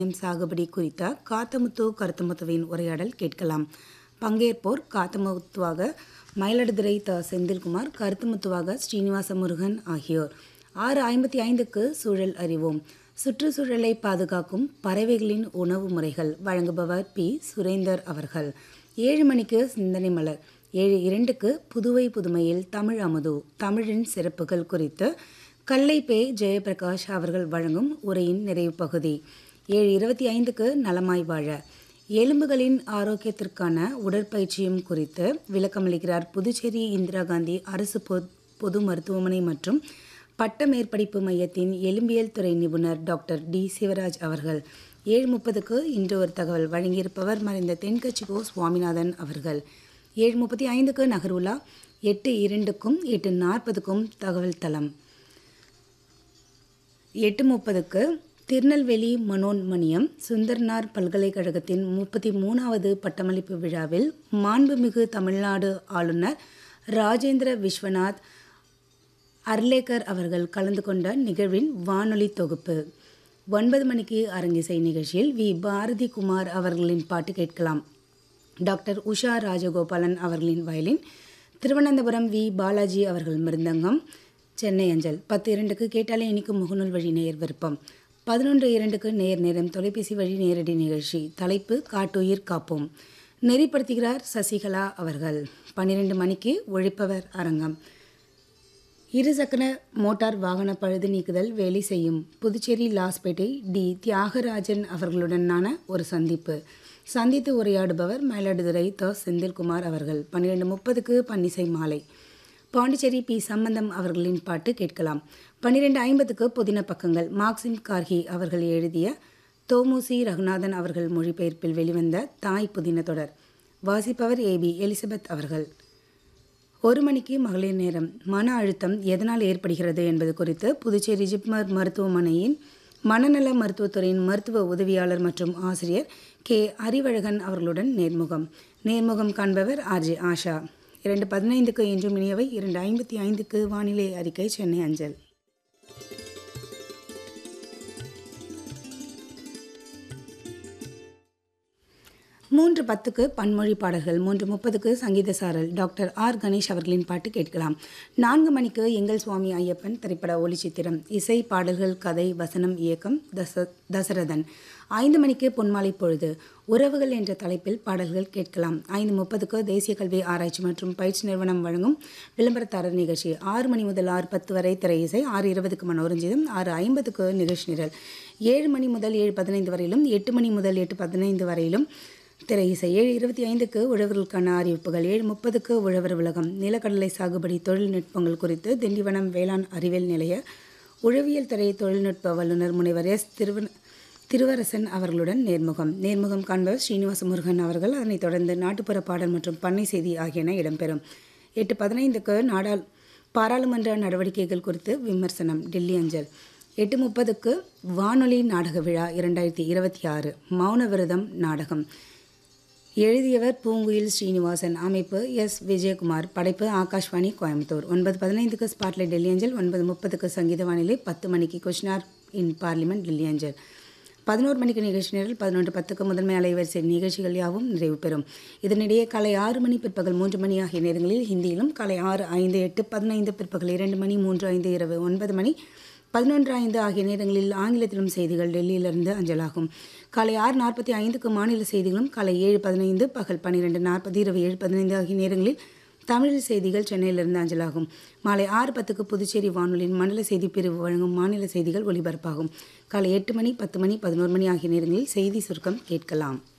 சாகுபடி குறித்த காத்தமுத்து கருத்தமுத்துவின் உரையாடல் கேட்கலாம் பங்கேற்போர் காத்தமுத்துவாக மயிலாடுதுறை த செந்தில்குமார் கருத்துமுத்துவாக ஸ்ரீனிவாச முருகன் ஆகியோர் ஆறு ஐம்பத்தி ஐந்துக்கு சூழல் அறிவோம் சுற்றுச்சூழலை பாதுகாக்கும் பறவைகளின் உணவு முறைகள் வழங்குபவர் பி சுரேந்தர் அவர்கள் ஏழு மணிக்கு சிந்தனை மலர் ஏழு இரண்டுக்கு புதுவை புதுமையில் தமிழ் அமுது தமிழின் சிறப்புகள் குறித்து கல்லைப்பே ஜெயபிரகாஷ் அவர்கள் வழங்கும் உரையின் நிறைவு பகுதி ஏழு இருபத்தி ஐந்துக்கு நலமாய் வாழ எலும்புகளின் ஆரோக்கியத்திற்கான உடற்பயிற்சியும் குறித்து விளக்கமளிக்கிறார் புதுச்சேரி இந்திரா காந்தி அரசு பொ- பொது மருத்துவமனை மற்றும் பட்ட மேற்படிப்பு மையத்தின் எலும்பியல் துறை நிபுணர் டாக்டர் டி சிவராஜ் அவர்கள் ஏழு முப்பதுக்கு இன்று ஒரு தகவல் வழங்கியிருப்பவர் மறைந்த தென்கட்சி கோ சுவாமிநாதன் அவர்கள் ஏழு முப்பத்தி ஐந்துக்கு நகருலா எட்டு இரண்டுக்கும் எட்டு நாற்பதுக்கும் தகவல் தளம் எட்டு முப்பதுக்கு திருநெல்வேலி மனோன்மணியம் சுந்தர்னார் பல்கலைக்கழகத்தின் முப்பத்தி மூணாவது பட்டமளிப்பு விழாவில் மாண்புமிகு தமிழ்நாடு ஆளுநர் ராஜேந்திர விஸ்வநாத் அர்லேக்கர் அவர்கள் கலந்து கொண்ட நிகழ்வின் வானொலி தொகுப்பு ஒன்பது மணிக்கு அரங்கிசை நிகழ்ச்சியில் வி பாரதி குமார் அவர்களின் பாட்டு கேட்கலாம் டாக்டர் உஷா ராஜகோபாலன் அவர்களின் வயலின் திருவனந்தபுரம் வி பாலாஜி அவர்கள் மிருந்தங்கம் சென்னை அஞ்சல் பத்து இரண்டுக்கு கேட்டாலே இனிக்கும் முகநூல் வழி நேயர் விருப்பம் பதினொன்று இரண்டுக்கு நேர் நேரம் தொலைபேசி வழி நேரடி நிகழ்ச்சி தலைப்பு காட்டுயிர் காப்போம் நெறிப்படுத்துகிறார் சசிகலா அவர்கள் பன்னிரெண்டு மணிக்கு ஒழிப்பவர் அரங்கம் இருசக்கர மோட்டார் வாகன பழுது நீக்குதல் வேலை செய்யும் புதுச்சேரி லாஸ்பேட்டை டி தியாகராஜன் அவர்களுடனான ஒரு சந்திப்பு சந்தித்து உரையாடுபவர் மயிலாடுதுறை த செந்தில்குமார் அவர்கள் பன்னிரெண்டு முப்பதுக்கு பன்னிசை மாலை பாண்டிச்சேரி பி சம்பந்தம் அவர்களின் பாட்டு கேட்கலாம் பன்னிரெண்டு ஐம்பதுக்கு புதின பக்கங்கள் மார்க்சிம் கார்கி அவர்கள் எழுதிய தோமுசி ரகுநாதன் அவர்கள் மொழிபெயர்ப்பில் வெளிவந்த தாய் புதின தொடர் வாசிப்பவர் ஏபி எலிசபெத் அவர்கள் ஒரு மணிக்கு மகளிர் நேரம் மன அழுத்தம் எதனால் ஏற்படுகிறது என்பது குறித்து புதுச்சேரி ஜிப்மர் மருத்துவமனையின் மனநல மருத்துவத்துறையின் மருத்துவ உதவியாளர் மற்றும் ஆசிரியர் கே அறிவழகன் அவர்களுடன் நேர்முகம் நேர்முகம் காண்பவர் ஆர்ஜே ஆஷா இரண்டு பதினைந்துக்கு இன்றும் இனியவை இரண்டு ஐம்பத்தி ஐந்துக்கு வானிலை அறிக்கை சென்னை அஞ்சல் மூன்று பத்துக்கு பன்மொழி பாடல்கள் மூன்று முப்பதுக்கு சங்கீத சாரல் டாக்டர் ஆர் கணேஷ் அவர்களின் பாட்டு கேட்கலாம் நான்கு மணிக்கு எங்கள் சுவாமி ஐயப்பன் திரைப்பட ஒளிச்சித்திரம் இசை பாடல்கள் கதை வசனம் இயக்கம் தச தசரதன் ஐந்து மணிக்கு பொன்மாலை பொழுது உறவுகள் என்ற தலைப்பில் பாடல்கள் கேட்கலாம் ஐந்து முப்பதுக்கு தேசிய கல்வி ஆராய்ச்சி மற்றும் பயிற்சி நிறுவனம் வழங்கும் விளம்பரத்தாரர் நிகழ்ச்சி ஆறு மணி முதல் ஆறு பத்து வரை திரை இசை ஆறு இருபதுக்கு மனோரஞ்சிதம் ஆறு ஐம்பதுக்கு நிகழ்ச்சி நிரல் ஏழு மணி முதல் ஏழு பதினைந்து வரையிலும் எட்டு மணி முதல் எட்டு பதினைந்து வரையிலும் திரை இசை ஏழு இருபத்தி ஐந்துக்கு உழவர்களுக்கான அறிவிப்புகள் ஏழு முப்பதுக்கு உழவர் உலகம் நிலக்கடலை சாகுபடி தொழில்நுட்பங்கள் குறித்து திண்டிவனம் வேளாண் அறிவியல் நிலைய உழவியல் துறை தொழில்நுட்ப வல்லுநர் முனைவர் எஸ் திருவன் திருவரசன் அவர்களுடன் நேர்முகம் நேர்முகம் காண்பவர் ஸ்ரீனிவாச முருகன் அவர்கள் அதனைத் தொடர்ந்து நாட்டுப்புற பாடல் மற்றும் பண்ணை செய்தி ஆகியன இடம்பெறும் எட்டு பதினைந்துக்கு நாடாள் பாராளுமன்ற நடவடிக்கைகள் குறித்து விமர்சனம் டெல்லி அஞ்சல் எட்டு முப்பதுக்கு வானொலி நாடக விழா இரண்டாயிரத்தி இருபத்தி ஆறு மௌன விரதம் நாடகம் எழுதியவர் பூங்குயில் ஸ்ரீனிவாசன் அமைப்பு எஸ் விஜயகுமார் படைப்பு ஆகாஷ்வாணி கோயம்புத்தூர் ஒன்பது பதினைந்துக்கு ஸ்பாட்லைட் டெல்லி அஞ்சல் ஒன்பது முப்பதுக்கு சங்கீத வானிலை பத்து மணிக்கு கொஷினார் இன் பார்லிமெண்ட் டெல்லி அஞ்சல் பதினோரு மணிக்கு நிகழ்ச்சி நேரில் பதினொன்று பத்துக்கு முதன்மை அலைவரிசை நிகழ்ச்சிகள் யாவும் நிறைவு பெறும் இதனிடையே காலை ஆறு மணி பிற்பகல் மூன்று மணி ஆகிய நேரங்களில் ஹிந்தியிலும் காலை ஆறு ஐந்து எட்டு பதினைந்து பிற்பகல் இரண்டு மணி மூன்று ஐந்து இரவு ஒன்பது மணி பதினொன்று ஐந்து ஆகிய நேரங்களில் ஆங்கிலத்திலும் செய்திகள் டெல்லியிலிருந்து அஞ்சலாகும் காலை ஆறு நாற்பத்தி ஐந்துக்கு மாநில செய்திகளும் காலை ஏழு பதினைந்து பகல் பன்னிரெண்டு நாற்பது இரவு ஏழு பதினைந்து ஆகிய நேரங்களில் தமிழ் செய்திகள் சென்னையிலிருந்து அஞ்சலாகும் மாலை ஆறு பத்துக்கு புதுச்சேரி வானொலியின் மண்டல செய்தி பிரிவு வழங்கும் மாநில செய்திகள் ஒலிபரப்பாகும் காலை எட்டு மணி பத்து மணி பதினோரு மணி ஆகிய நேரங்களில் செய்தி சுருக்கம் கேட்கலாம்